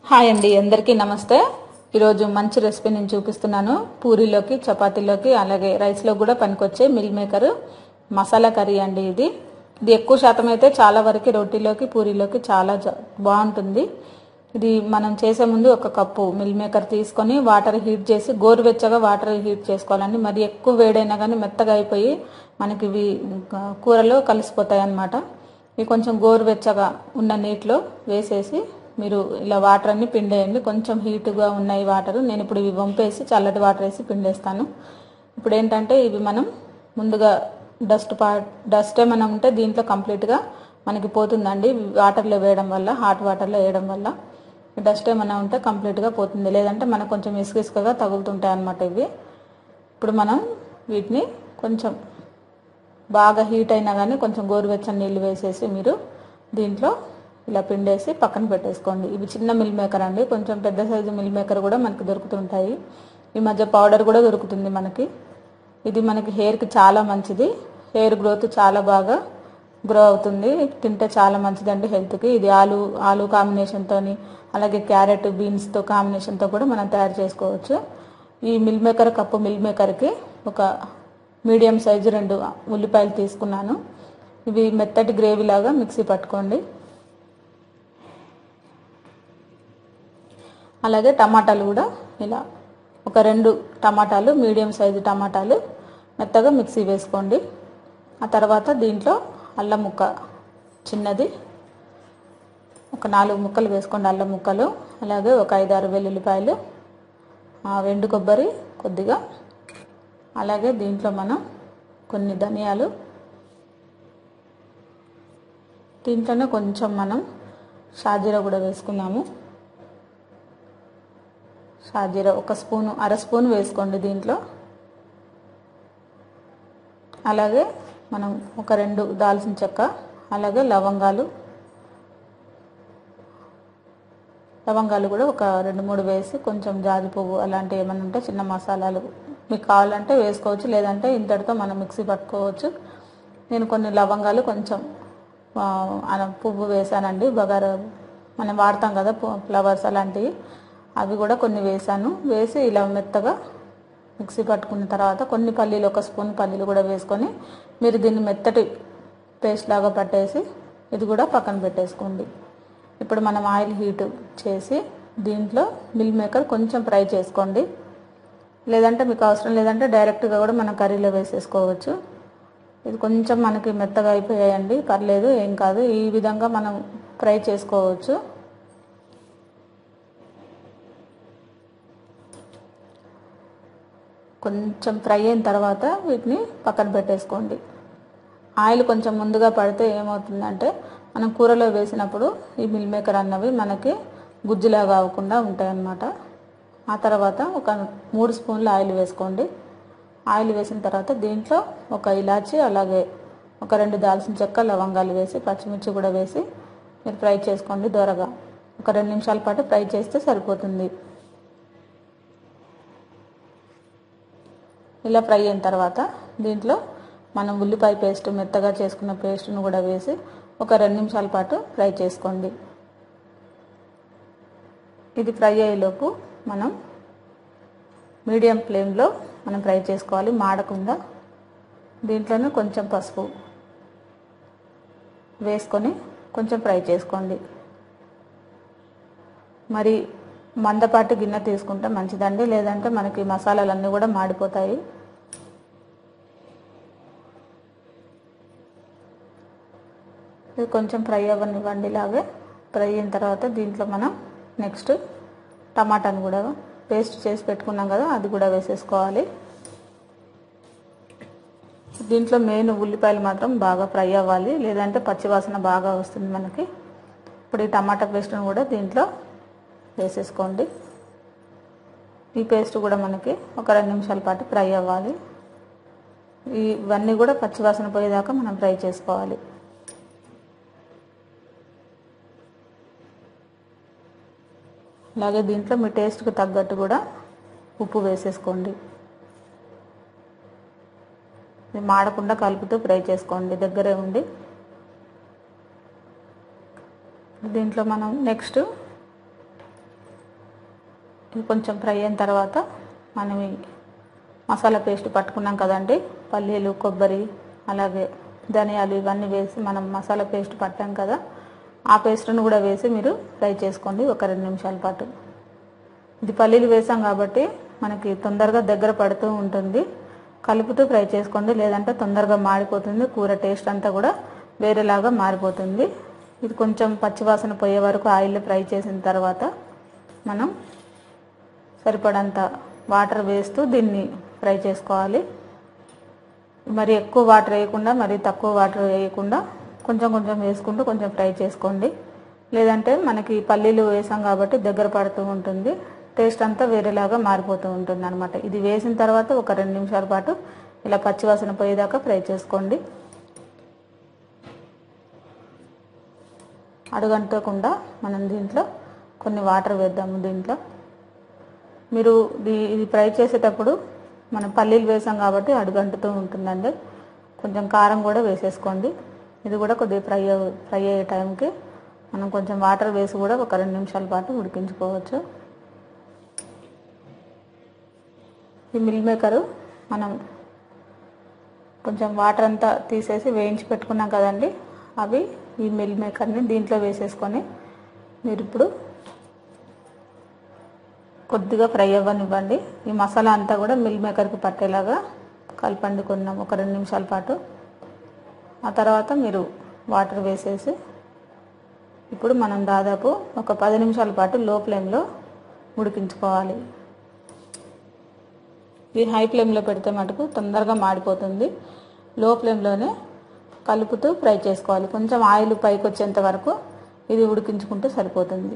hi అండి అందరికీ నమస్తే ఈరోజు మంచి రెసిపీ నేను చూపిస్తున్నాను పూరీలోకి చపాతీలోకి అలాగే రైస్లో కూడా పనికొచ్చే మిల్ మేకర్ మసాలా కర్రీ అండి ఇది ఇది ఎక్కువ శాతం అయితే చాలా వరకు రొట్టెలోకి పూరీలోకి చాలా జ- బాగుంటుంది ఇది మనం చేసే ముందు ఒక కప్పు మిల్ మేకర్ తీసుకొని వాటర్ హీట్ చేసి గోరువెచ్చగా వాటర్ హీట్ చేసుకోవాలండి మరి ఎక్కువ వేడైనా కానీ మెత్తగా అయిపోయి మనకి ఇవి ఇంకా కూరలో కలిసిపోతాయి అన్నమాట ఇవి కొంచెం గోరువెచ్చగా ఉన్న నీటిలో వేసేసి మీరు ఇలా వాటర్ అన్ని పిండేయండి కొంచెం హీట్గా ఉన్నాయి వాటర్ నేను ఇప్పుడు ఇవి వంపేసి చల్లటి వాటర్ వేసి పిండేస్తాను ఇప్పుడు ఏంటంటే ఇవి మనం ముందుగా డస్ట్ పా డస్ట్ ఏమైనా ఉంటే దీంట్లో కంప్లీట్గా మనకి పోతుందండి వాటర్లో వేయడం వల్ల హాట్ వాటర్లో వేయడం వల్ల డస్ట్ ఏమైనా ఉంటే కంప్లీట్గా పోతుంది లేదంటే మనకు కొంచెం ఇసుక ఇసుకగా తగులుతుంటాయి అన్నమాట ఇవి ఇప్పుడు మనం వీటిని కొంచెం బాగా హీట్ అయినా కానీ కొంచెం గోరువెచ్చని నీళ్ళు వేసేసి మీరు దీంట్లో ఇలా పిండేసి పక్కన పెట్టేసుకోండి ఇవి చిన్న మిల్ మేకర్ అండి కొంచెం పెద్ద సైజు మిల్ మేకర్ కూడా మనకి దొరుకుతుంటాయి ఈ మధ్య పౌడర్ కూడా దొరుకుతుంది మనకి ఇది మనకి హెయిర్కి చాలా మంచిది హెయిర్ గ్రోత్ చాలా బాగా గ్రో అవుతుంది తింటే చాలా మంచిదండి హెల్త్కి ఇది ఆలు ఆలు కాంబినేషన్తోని అలాగే క్యారెట్ బీన్స్తో కాంబినేషన్తో కూడా మనం తయారు చేసుకోవచ్చు ఈ మిల్ మేకర్ కప్పు మిల్ మేకర్కి ఒక మీడియం సైజు రెండు ఉల్లిపాయలు తీసుకున్నాను ఇవి మెత్తటి గ్రేవీ లాగా మిక్సీ పట్టుకోండి అలాగే టమాటాలు కూడా ఇలా ఒక రెండు టమాటాలు మీడియం సైజు టమాటాలు మెత్తగా మిక్సీ వేసుకోండి ఆ తర్వాత దీంట్లో అల్లం ముక్క చిన్నది ఒక నాలుగు ముక్కలు వేసుకోండి అల్లం ముక్కలు అలాగే ఒక ఐదు ఆరు వెల్లుల్లిపాయలు ఆ వెండు కొబ్బరి కొద్దిగా అలాగే దీంట్లో మనం కొన్ని ధనియాలు దీంట్లోనే కొంచెం మనం షాజీరా కూడా వేసుకుందాము షాజీరా ఒక స్పూను అర స్పూన్ వేసుకోండి దీంట్లో అలాగే మనం ఒక రెండు దాల్చిన చెక్క అలాగే లవంగాలు లవంగాలు కూడా ఒక రెండు మూడు వేసి కొంచెం జాజి పువ్వు అలాంటివి ఏమైనా ఉంటే చిన్న మసాలాలు మీకు కావాలంటే వేసుకోవచ్చు లేదంటే ఇంతటితో మనం మిక్సీ పట్టుకోవచ్చు నేను కొన్ని లవంగాలు కొంచెం ఆ, అన- పువ్వు వేసానండి బగారా మనం వాడతాం కదా పు- ఫ్లవర్స్ అలాంటివి అవి కూడా కొన్ని వేసాను వేసి ఇలా మెత్తగా మిక్సీ పట్టుకున్న తర్వాత కొన్ని పల్లీలు ఒక స్పూన్ పల్లీలు కూడా వేసుకొని మీరు దీన్ని మెత్తటి పేస్ట్ లాగా పట్టేసి ఇది కూడా పక్కన పెట్టేసుకోండి ఇప్పుడు మనం ఆయిల్ హీట్ చేసి దీంట్లో మిల్ మేకర్ కొంచెం ఫ్రై చేసుకోండి లేదంటే మీకు అవసరం లేదంటే డైరెక్ట్గా కూడా మనం కర్రీలో వేసేసుకోవచ్చు ఇది కొంచెం మనకి మెత్తగా అయిపోయాయండి పర్లేదు ఏం కాదు ఈ విధంగా మనం ఫ్రై చేసుకోవచ్చు కొంచెం ఫ్రై అయిన తర్వాత వీటిని పక్కన పెట్టేసుకోండి ఆయిల్ కొంచెం ముందుగా పడితే ఏమవుతుందంటే మనం కూరలో వేసినప్పుడు ఈ మిల్ మేకర్ అన్నవి మనకి గుజ్జులాగా అవ్వకుండా ఉంటాయి అన్నమాట ఆ తర్వాత ఒక మూడు స్పూన్లు ఆయిల్ వేసుకోండి ఆయిల్ వేసిన తర్వాత దీంట్లో ఒక ఇలాచి అలాగే ఒక రెండు దాల్చిన చెక్క లవంగాలు వేసి పచ్చిమిర్చి కూడా వేసి మీరు ఫ్రై చేసుకోండి దోరగా ఒక రెండు నిమిషాల పాటు ఫ్రై చేస్తే సరిపోతుంది ఇలా ఫ్రై అయిన తర్వాత దీంట్లో మనం ఉల్లిపాయ పేస్ట్ మెత్తగా చేసుకున్న పేస్ట్ను కూడా వేసి ఒక రెండు నిమిషాల పాటు ఫ్రై చేసుకోండి ఇది ఫ్రై అయ్యేలోపు మనం మీడియం ఫ్లేమ్లో మనం ఫ్రై చేసుకోవాలి మాడకుండా దీంట్లోనే కొంచెం పసుపు వేసుకొని కొంచెం ఫ్రై చేసుకోండి మరి మందపాటి గిన్నె తీసుకుంటే మంచిదండి లేదంటే మనకి మసాలాలన్నీ కూడా మాడిపోతాయి ఇది కొంచెం ఫ్రై అవ్వనివ్వండి ఇలాగే ఫ్రై అయిన తర్వాత దీంట్లో మనం నెక్స్ట్ టమాటాను కూడా పేస్ట్ చేసి పెట్టుకున్నాం కదా అది కూడా వేసేసుకోవాలి దీంట్లో మెయిన్ ఉల్లిపాయలు మాత్రం బాగా ఫ్రై అవ్వాలి లేదంటే పచ్చివాసన బాగా వస్తుంది మనకి ఇప్పుడు ఈ టమాటా పేస్ట్ను కూడా దీంట్లో వేసేసుకోండి ఈ పేస్ట్ కూడా మనకి ఒక రెండు నిమిషాల పాటు ఫ్రై అవ్వాలి ఇవన్నీ కూడా పచ్చివాసన పోయేదాకా మనం ఫ్రై చేసుకోవాలి అలాగే దీంట్లో మీ టేస్ట్కి తగ్గట్టు కూడా ఉప్పు వేసేసుకోండి ఇది మాడకుండా కలుపుతూ ఫ్రై చేసుకోండి దగ్గరే ఉండి దీంట్లో మనం నెక్స్ట్ ఇది కొంచెం ఫ్రై అయిన తర్వాత మనం ఈ మసాలా పేస్ట్ పట్టుకున్నాం కదండి పల్లీలు కొబ్బరి అలాగే ధనియాలు ఇవన్నీ వేసి మనం మసాలా పేస్ట్ పట్టాం కదా ఆ పేస్ట్ను కూడా వేసి మీరు ఫ్రై చేసుకోండి ఒక రెండు నిమిషాల పాటు ఇది పల్లీలు వేసాం కాబట్టి మనకి తొందరగా దగ్గర పడుతూ ఉంటుంది కలుపుతూ ఫ్రై చేసుకోండి లేదంటే తొందరగా మాడిపోతుంది కూర టేస్ట్ అంతా కూడా వేరేలాగా మారిపోతుంది ఇది కొంచెం పచ్చివాసన పోయే వరకు ఆయిల్ ఫ్రై చేసిన తర్వాత మనం సరిపడంత వాటర్ వేస్తూ దీన్ని ఫ్రై చేసుకోవాలి మరి ఎక్కువ వాటర్ వేయకుండా మరి తక్కువ వాటర్ వేయకుండా కొంచెం కొంచెం వేసుకుంటూ కొంచెం ఫ్రై చేసుకోండి లేదంటే మనకి పల్లీలు వేసాం కాబట్టి దగ్గర పడుతూ ఉంటుంది టేస్ట్ అంతా వేరేలాగా మారిపోతూ ఉంటుంది అనమాట ఇది వేసిన తర్వాత ఒక రెండు నిమిషాల పాటు ఇలా పచ్చివాసన పోయేదాకా ఫ్రై చేసుకోండి అడుగంటకుండా మనం దీంట్లో కొన్ని వాటర్ వేద్దాము దీంట్లో మీరు దీ- ఇది ఫ్రై చేసేటప్పుడు మనం పల్లీలు వేసాం కాబట్టి అడుగంటుతూ ఉంటుందండి కొంచెం కారం కూడా వేసేసుకోండి ఇది కూడా కొద్దిగా ఫ్రై అవ్వ- ఫ్రై అయ్యే టైంకి మనం కొంచెం వాటర్ వేసి కూడా ఒక రెండు నిమిషాల పాటు ఉడికించుకోవచ్చు ఈ మిల్ మేకరు మనం కొంచెం వాటర్ అంతా తీసేసి వేయించి పెట్టుకున్నాం కదండి అవి ఈ మిల్ మేకర్ని దీంట్లో వేసేసుకొని మీరు ఇప్పుడు కొద్దిగా ఫ్రై అవ్వనివ్వండి ఈ మసాలా అంతా కూడా మిల్ మేకర్కి పట్టేలాగా కలపండి కొన్నాం ఒక రెండు నిమిషాల పాటు ఆ తర్వాత మీరు వాటర్ వేసేసి ఇప్పుడు మనం దాదాపు ఒక పది నిమిషాల పాటు లో ఫ్లేమ్లో ఉడికించుకోవాలి ఇది హై ఫ్లేమ్లో పెడితే మటుకు తొందరగా మాడిపోతుంది లో ఫ్లేమ్లోనే కలుపుతూ ఫ్రై చేసుకోవాలి కొంచెం ఆయిల్ పైకి వచ్చేంత వరకు ఇది ఉడికించుకుంటే సరిపోతుంది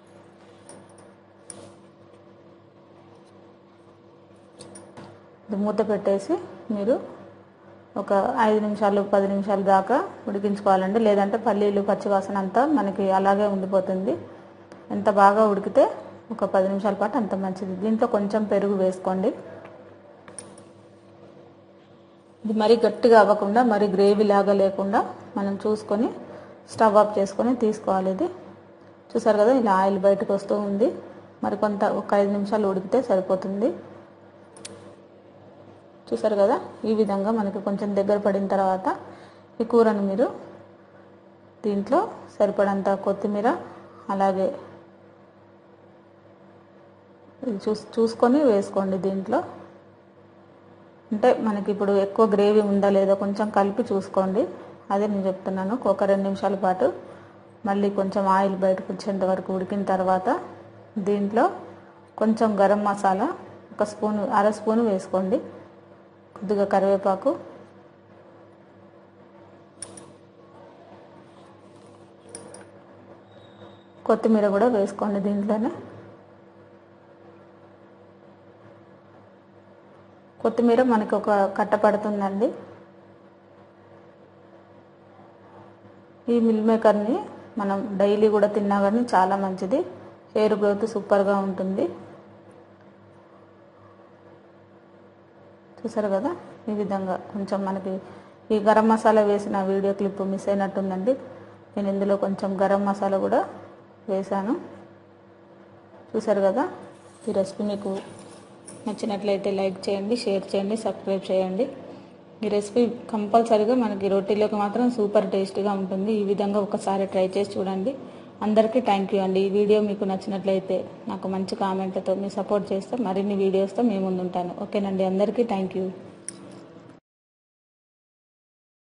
ఇది మూత పెట్టేసి మీరు ఒక ఐదు నిమిషాలు పది నిమిషాల దాకా ఉడికించుకోవాలండి లేదంటే పల్లీలు పచ్చివాసన అంతా మనకి అలాగే ఉండిపోతుంది ఎంత బాగా ఉడికితే ఒక పది నిమిషాల పాటు అంత మంచిది దీంట్లో కొంచెం పెరుగు వేసుకోండి ఇది మరీ గట్టిగా అవ్వకుండా మరీ గ్రేవీ లాగా లేకుండా మనం చూసుకొని స్టవ్ ఆఫ్ చేసుకొని తీసుకోవాలి ఇది చూసారు కదా ఇలా ఆయిల్ బయటకు వస్తూ ఉంది మరి కొంత ఒక ఐదు నిమిషాలు ఉడికితే సరిపోతుంది చూసారు కదా ఈ విధంగా మనకి కొంచెం దగ్గర పడిన తర్వాత ఈ కూరను మీరు దీంట్లో సరిపడంత కొత్తిమీర అలాగే ఇది చూస్ చూసుకొని వేసుకోండి దీంట్లో అంటే మనకి ఇప్పుడు ఎక్కువ గ్రేవీ ఉందా లేదా కొంచెం కలిపి చూసుకోండి అదే నేను చెప్తున్నాను ఒక రెండు నిమిషాల పాటు మళ్ళీ కొంచెం ఆయిల్ బయటకు వచ్చేంత వరకు ఉడికిన తర్వాత దీంట్లో కొంచెం గరం మసాలా ఒక స్పూన్ అర స్పూన్ వేసుకోండి కొద్దిగా కరివేపాకు కొత్తిమీర కూడా వేసుకోండి దీంట్లోనే కొత్తిమీర మనకి ఒక కట్ట పడుతుందండి ఈ మిల్ మేకర్ని మనం డైలీ కూడా తిన్నా కానీ చాలా మంచిది హెయిర్ గ్రోత్ సూపర్గా ఉంటుంది చూసారు కదా ఈ విధంగా కొంచెం మనకి ఈ గరం మసాలా వేసిన వీడియో క్లిప్ మిస్ అయినట్టుందండి నేను ఇందులో కొంచెం గరం మసాలా కూడా వేశాను చూసారు కదా ఈ రెసిపీ మీకు నచ్చినట్లయితే లైక్ చేయండి షేర్ చేయండి సబ్స్క్రైబ్ చేయండి ఈ రెసిపీ కంపల్సరీగా మనకి రొట్టెలోకి మాత్రం సూపర్ టేస్టీగా ఉంటుంది ఈ విధంగా ఒకసారి ట్రై చేసి చూడండి అందరికీ థ్యాంక్ యూ అండి ఈ వీడియో మీకు నచ్చినట్లయితే నాకు మంచి కామెంట్లతో మీ సపోర్ట్ చేస్తే మరిన్ని వీడియోస్తో మేము ముందుంటాను ఓకేనండి అందరికీ థ్యాంక్ యూ